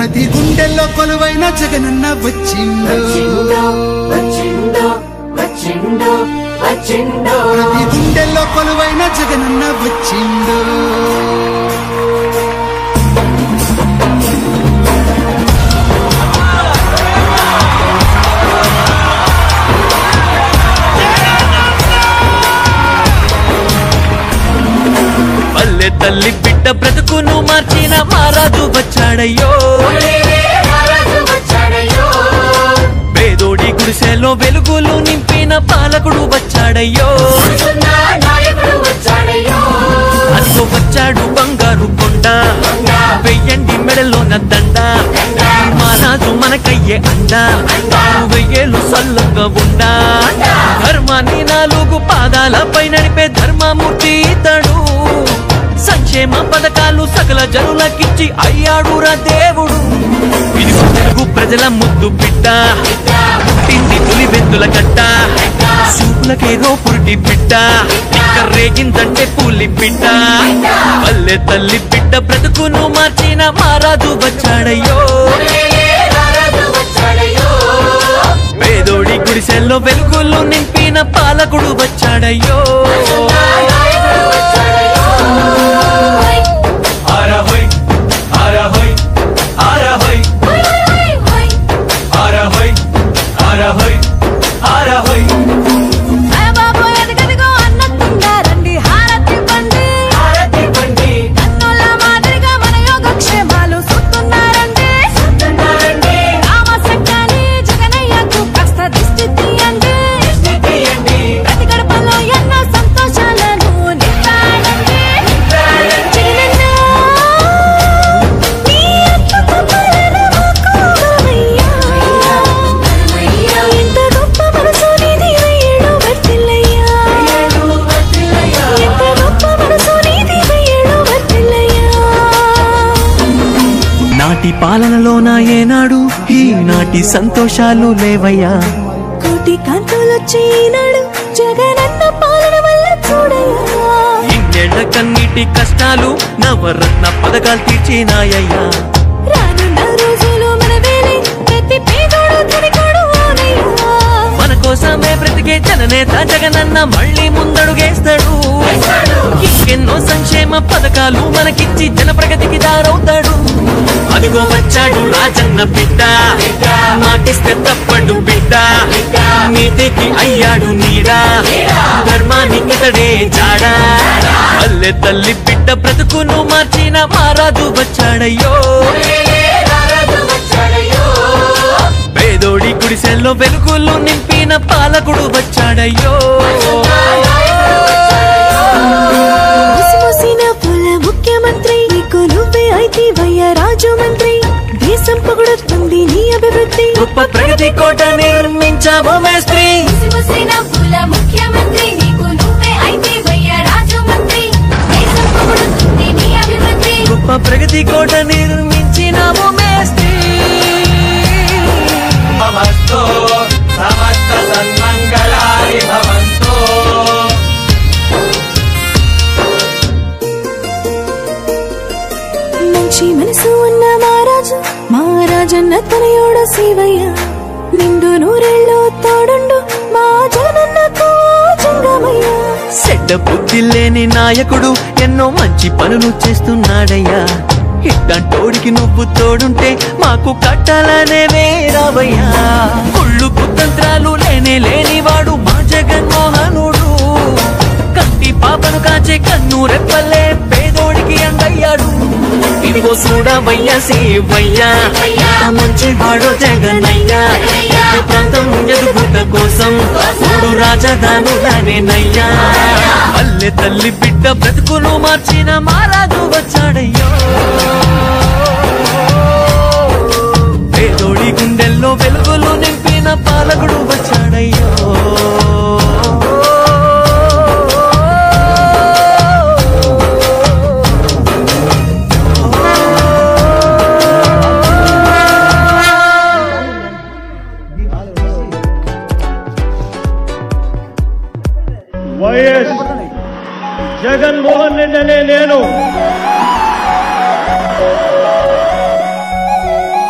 ప్రతి గుండెల్లో కొలువైన జగనన్న వచ్చిండు వచ్చిందో వచ్చిందో వచ్చిందో ప్రతి గుండెల్లో కొలువైన జగనన్న వచ్చిండు పల్లె తల్లి బిడ్డ బ్రతుకును మార్చిన మారాజు వచ్చాడయ్యో రారాజు వచ్చాడయ్యో పేదోడి గుడిసెలో వెలుగులు నింపిన పాలకుడు వచ్చాడయ్యో కూర్చున్న నాయకుడు వచ్చాడయ్యో అదిగో వచ్చాడు బంగారు కొండ వెయ్యండి మెడలోన దండ మహారాజు మనకయ్యే అండ వెయ్యేలు సల్లంగా ఉండా ధర్మాన్ని నాలుగు పాదాలపై నడిపే ధర్మమూర్తి ఇతడు సంక్షేమ పథకాలు సకల జనులకిచ్చి అయ్యాడురా దేవుడు ఇదిగో తెలుగు ప్రజల ముద్దు బిడ్డ పుట్టింది తొలి వెందుల కట్ట చూపులకేదో పురిటి బిడ్డ ఇంకా రేగిందంటే పూలి బిడ్డ పల్లె తల్లి బిడ్డ బ్రతుకును మార్చిన మారాజు వచ్చాడయ్యో రారాజు వచ్చాడయ్యో పేదోడి గుడిసెల్లో వెలుగులు నింపిన పాలకుడు వచ్చాడయ్యో నాయకుడు వచ్చాడయ్యో ఆరహోయ్ ఆరహోయ్ ఆరహోయ్ ఆరహోయ్ ఆరహోయ్ ఆరహోయ్ బాబు ఎదగదిగో అన్నట్టుండారండి హారతి పండి హారతి పండి కన్నుల మాదిరిగా మన యోగక్షేమాలు చూస్తున్నారండి ఉన్నారండి రామ సంఖ్యాని జగనయ్యకు కాస్త దిష్టి తీయండి తీయండి ప్రతి గడపలో ఎన్నో సంతోషాలను నింపాడండి జగనన్న, నీ అద్భుత పాలన మాకు వరమయ్యా. ఇంత గొప్ప మనసు నీది వెయ్యేళ్ళు వర్ధిల్లయ్యా. ఎంత గొప్ప మనసు నీది వెయ్యేళ్ళు వర్ధిల్లయ్యా. నాటి పాలనలోన ఏనాడు ఈనాటి సంతోషాలు లేవయ్యా కోటి కాంతులొచ్చి ఈనాడు జగనన్న పాలన వల్ల చూడయ్యా ఇన్నేళ్ల కన్నీటి కష్టాలు నవరత్న పథకాలు తీర్చినాయ్యా రానున్న రోజులు మన వేలే ప్రతి పేదోడు ధనికుడు అవునయ్యా మన కోసమే బ్రతికే జననేత జగనన్న మళ్ళీ ముందడుగేస్తాడు ఇంకెన్నో సంక్షేమ పథకాలు మనకిచ్చి జన ప్రగతికి దారవుతాడు అదిగో వచ్చాడు రాజన్న బిడ్డ మాటిస్తే తప్పడు బిడ్డ నీతికి అయ్యాడు నీడా ధర్మానికి ఇతడే జాడా పల్లె తల్లి బిడ్డ బ్రతుకును మార్చిన మారాజు వచ్చాడయ్యో రారాజు వచ్చాడయ్యో పేదోడి గుడిసెల్లో వెలుగులు నింపిన పాలకుడు వచ్చాడయ్యో ముసిముసిన పుల ముఖ్యమంత్రి నీకు నువ్వే అయితే వయ్య రాజు మంత్రి దేశం పొగడుతుంది నీ అభివృద్ధి గొప్ప ప్రగతి కోట నిర్మించావు మేస్త్రి ముసిముసిన పుల ముఖ్యమంత్రి నీకు నువ్వే అయితే వయ్య రాజు మంత్రి దేశం పొగడుతుంది నీ అభివృద్ధి గొప్ప ప్రగతి కోట నిర్మించినావు మేస్త్రి భవస్తో సమస్త సన్మంగళాని భవంతో మంచి మనసు ఉన్న మహారాజు మహారాజన్న తనయోడ శివయ్య నిండు నూరేళ్ళు తోడుండు మా జగనన్నకు జంగమయ్య చెడ్డ బుద్ధి లేని నాయకుడు ఎన్నో మంచి పనులు చేస్తున్నాడయ్యా ఇట్టంటోడికి నువ్వు తోడుంటే మాకు కట్టాలనే వేరావయ్యా కుళ్ళు కుతంత్రాలు లేనే లేనివాడు మా జగన్మోహనుడు కంటి పాపను కాచే కన్ను రెప్పలే పేదోడికి అండయ్యాడు ఇదిగో చూడవయ్యా సేవయ్యా మంచి వాడు జగనయ్యా ఈ ప్రాంతం ఎదుగుట కోసం మూడు రాజధానులనేనయ్యా పల్లె తల్లి బిడ్డ బ్రతుకును మార్చిన మారాజు వచ్చాడయ్యో పేదోడి గుండెల్లో వెలుగులు నింపిన పాలకుడు వచ్చాడయ్యో వైఎస్ జగన్మోహన్ రెడ్డి అనే నేను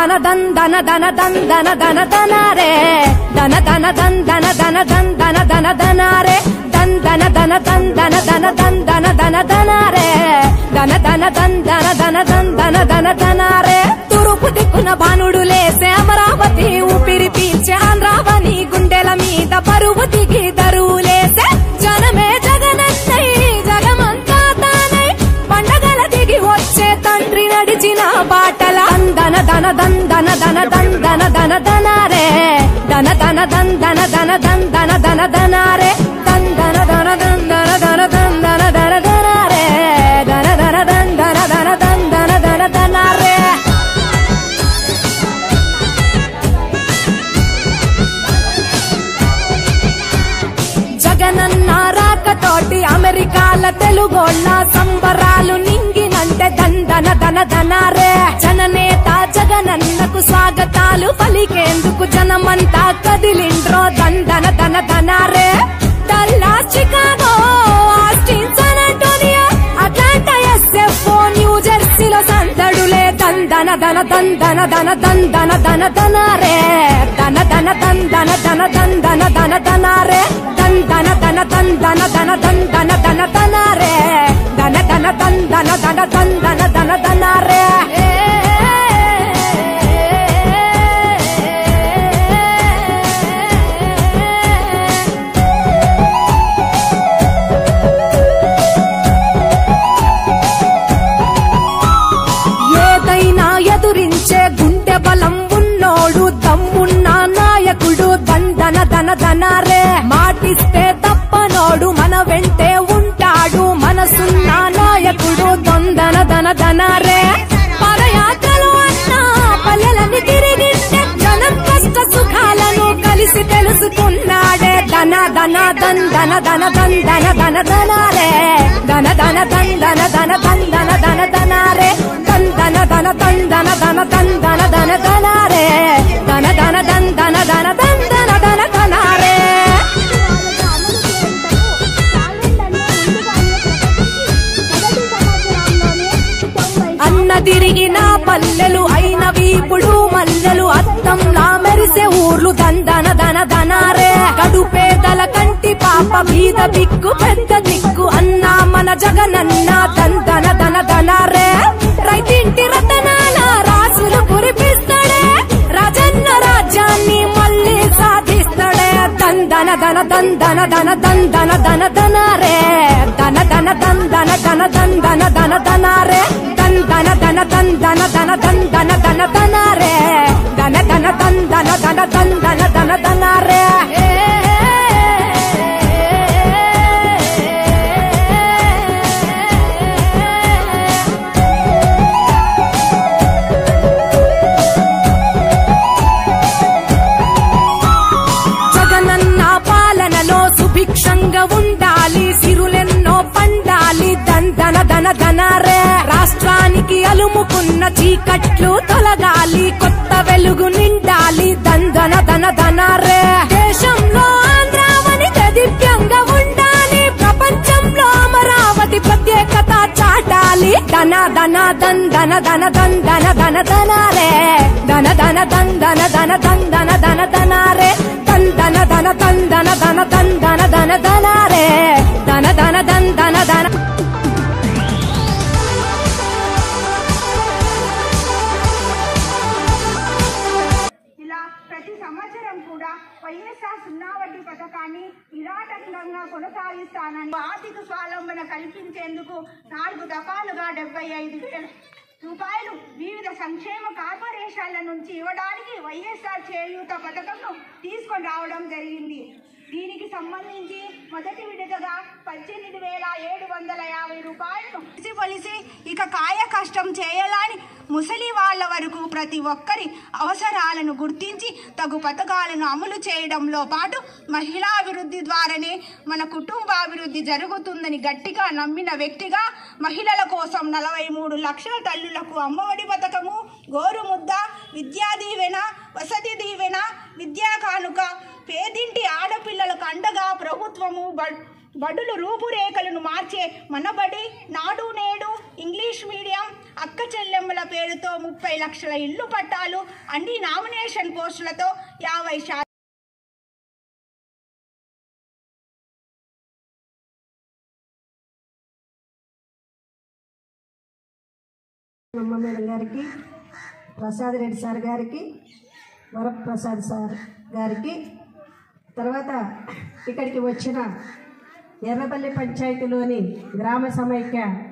దన దన్ దన దన దన్ దన దన దనారే దన దన దన్ దన దన దన్ దన దన దనారే దన్ దన దన దన్ దన దన దన్ దన దన దనారే దన దన దన్ దన దన దన్ దన దన దనారే తూర్పు దిక్కున భానుడు లేసే అమరావతి ఊపిరి పీల్చే ఆంధ్రావని గుండెల మీద బరువు దిగి దరువు లేసే జనమే జగనన్నై జగమంతా తానై పండగల దిగి వచ్చే తండ్రి నడిచిన బాటల దన దన దన్ దన దన దన్ దన దన దనారే దన దన దన్ దన దన దన్ దన దన దనారే దన్ దన దన దన్ దన దన దన్ దన దన దనారే దన దన దన్ దన దన దన్ దన దన దనారే జగనన్న రాకతోటి అమెరికాల తెలుగోళ్ళ సంబరాలు నింగినంటే దందన దన దనారే జననేత జగనన్నకు స్వాగతాలు పలికేందుకు జనమంతా కదిలిండ్రో దందన దన దనారే Dallas Chicago Austin San Antonio Atlanta SF New జెర్సీలో సందడులే దందన దన దందన దన దందన దన దనారే దన దన దందన దన దందన దన దనారే దందన దన దందన దన దందన దన దనారే దన దన దందన దన దందన దన దనారే ఏదైనా ఎదురించే గుండె బలం ఉన్నోడు దమ్మున్న నాయకుడు దందన దన దనారే మాటిస్తే తప్పనోడు మన వెంటే ఉంటాడు మనసున్న నాయకుడు దొందన దన దనారే పదయాత్రలు అన్నా పల్లెలని తిరిగింటే జనం కష్ట సుఖాలను కలిసి తెలుసుకున్నాడే దన దన దన్ దన దన దన్ దన దన దనారే దన దన దన్ దన దన దన్ దన దన దనారే దన్ దన దన దన్ దన దన దన్ దన దన దనారే దన దన దన్ దన దన దన్ దన దన దనారే అన్న తిరిగిన పల్లెలు అయినవి ఇప్పుడు మల్లెలు అద్దంలా మెరిసే ఊర్లు దందన దన దనారే కడు పేదల కంటి పాప మీద బిక్కు పెద్ద దిక్కు అన్నా మన జగనన్న దందన దన దనారే రైతింటి రతనాల రాసులు కురిపిస్తాడే రాజన్న రాజ్యాన్ని మళ్ళీ సాధిస్తాడే దందన దన దందన దన దందన దన దనారే దన దన దందన దన దందన దన దనారే దందన దన దందన దన దందన దన దనారే దన దన దందన దన దందన దన దనారే జగనన్న పాలనలో సుభిక్షంగా ఉండాలి సిరులెన్నో పండాలి దందన దన దనారే రాష్ట్రానికి అలుముకున్న చీకట్లు తొలగాలి కొత్త వెలుగు నిండాలి దందన దన దనారే దేశంలో ఆంధ్రావని దివ్యంగా ఉండాలి ప్రపంచంలో అమరావతి ప్రత్యేకత చాటాలి ధన ధన దన్ ధన ధన దన్ ధన ధన ధనారే ధన ధన దన్ ధన ధన దన్ ధన ధన ధనారే దన్ ధన ధన దన్ ధన ధన దన్ ధన ధన ధనారే ధన ధన దన్ ధన ధన ఇలా ప్రతి సంవత్సరం కూడా వైఎస్ఆర్ సున్నా వడ్డీ పథకాన్ని నిరాటంకంగా కొనసాగిస్తానని ఆర్థిక స్వావలంబన కల్పించేందుకు నాలుగు దఫాలుగా డెబ్బై ఐదు వేల రూపాయలు వివిధ సంక్షేమ కార్పొరేషన్ల నుంచి ఇవ్వడానికి వైఎస్ఆర్ చేయూత పథకంను తీసుకొని రావడం జరిగింది దీనికి సంబంధించి మొదటి విడతగా పద్దెనిమిది వేల ఏడు వందల యాభై రూపాయలను పొలిసి ఇక కాయ కష్టం చేయాలని ముసలి వాళ్ళ వరకు ప్రతి ఒక్కరి అవసరాలను గుర్తించి తగు పథకాలను అమలు చేయడంలో పాటు మహిళాభివృద్ధి ద్వారానే మన కుటుంబాభివృద్ధి జరుగుతుందని గట్టిగా నమ్మిన వ్యక్తిగా మహిళల కోసం నలభై మూడు లక్షల తల్లులకు అమ్మఒడి పథకము గోరుముద్ద విద్యా దీవెన వసతి దీవెన విద్యా కానుక పేదింటి ఆడపిల్లలకు అండగా ప్రభుత్వము బ- బడులు రూపురేఖలను మార్చే మనబడి నాడు నేడు ఇంగ్లీష్ మీడియం అక్క చెల్లెమ్మల పేరుతో ముప్పై లక్షల ఇల్లు పట్టాలు అన్ని నామినేషన్ పోస్టులతో యాభై శాతం మేడం గారికి ప్రసాద్ రెడ్డి సార్ గారికి వరప్రసాద్ సార్ గారికి తర్వాత ఇక్కడికి వచ్చిన ఎర్రపల్లి పంచాయతీలోని గ్రామ సమైక్య